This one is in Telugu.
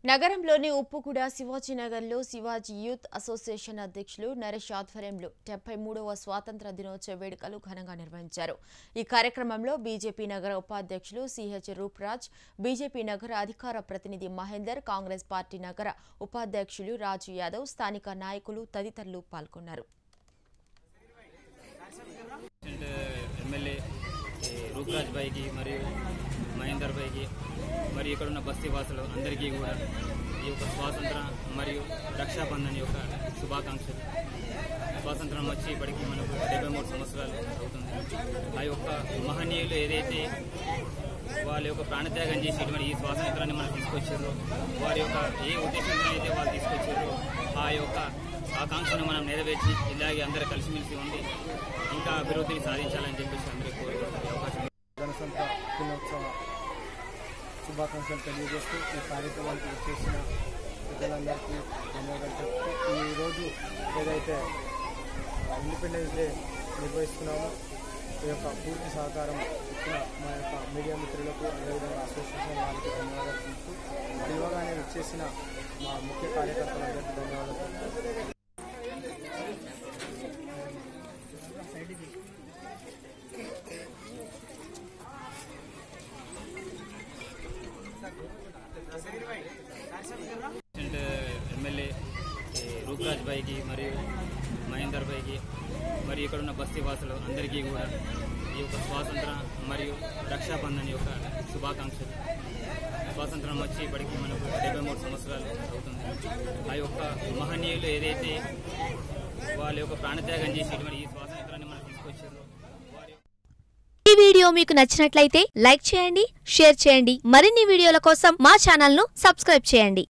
నగరంలోని ఉప్పుగూడ శివాజీనగర్లో శివాజీ యూత్ అసోసియేషన్ అధ్యక్షులు నరేష్ ఆధ్వర్యంలో డెబ్బై మూడవ స్వాతంత్ర దినోత్సవ వేడుకలు ఘనంగా నిర్వహించారు ఈ కార్యక్రమంలో బీజేపీ నగర ఉపాధ్యక్షులు సిహెచ్ రూప్రాజ్ బీజేపీ నగర అధికార ప్రతినిధి మహేందర్ కాంగ్రెస్ పార్టీ నగర ఉపాధ్యక్షులు రాజు యాదవ్ స్థానిక నాయకులు తదితరులు పాల్గొన్నారు అండ్ ఎమ్మెల్యే ఈ రూప్రాజ్ భాయ్కి మరియు మహేందర్ భాయ్కి మరియు ఇక్కడ ఉన్న బస్తీ వాసులు అందరికీ కూడా ఈ యొక్క స్వాతంత్ర మరియు రక్షాబంధన్ యొక్క శుభాకాంక్షలు స్వాతంత్రం వచ్చి ఇప్పటికి మనకు డెబ్బై మూడు సంవత్సరాలు అవుతుంది ఆ యొక్క మహనీయులు ఏదైతే వాళ్ళ యొక్క ప్రాణత్యాగం చేసి ఇటువంటి ఈ స్వాతంత్రాన్ని మనం తీసుకొచ్చారో వారి యొక్క ఏ ఉద్దేశంతో అయితే వాళ్ళు తీసుకొచ్చారో ఆ యొక్క ఆకాంక్షను మనం నెరవేర్చి ఇలాగే అందరూ కలిసిమెలిసి ఉండి ఇంకా అభివృద్ధిని సాధించాలని చెప్పేసి అందరికీ కోరుకుంటున్నాను అవకాశం గణతంత్ర దినోత్సవ శుభాకాంక్షలు తెలియజేస్తూ ఈ కార్యక్రమానికి వచ్చేసిన ప్రజలందరికీ ధన్యవాదాలు చెప్తూ ఈరోజు ఏదైతే ఇండిపెండెన్స్ డే నిర్వహిస్తున్నామో ఈ యొక్క పూర్తి సహకారం ఇచ్చిన మా యొక్క మీడియా మిత్రులకు అదేవిధంగా అసోసియేషన్ వారికి ధన్యవాదాలు చెప్తూ పిలవగానే వచ్చేసిన మా ముఖ్య కార్యకర్తలందరికీ ధన్యవాదాలు చెప్తూ అండ్ ఎమ్మెల్యే ఈ రూప్రాజ్ భాయ్కి మరియు మహేందర్ భాయ్కి మరియు ఇక్కడ ఉన్న బస్తీ వాసులు అందరికీ కూడా ఈ యొక్క స్వాతంత్ర మరియు రక్షాబంధన్ యొక్క శుభాకాంక్షలు స్వాతంత్రం వచ్చి ఇప్పటికి మనకు డెబ్బై మూడు సంవత్సరాలు అవుతుంది ఆ యొక్క మహనీయులు ఏదైతే వాళ్ళ యొక్క ప్రాణత్యాగం చేసి ఇటువంటి ఈ స్వాతంత్రాన్ని మనం తీసుకొచ్చారో వారి ఈ వీడియో మీకు నచ్చినట్లయితే లైక్ చేయండి షేర్ చేయండి మరిన్ని వీడియోల కోసం మా ఛానల్ను సబ్స్క్రైబ్ చేయండి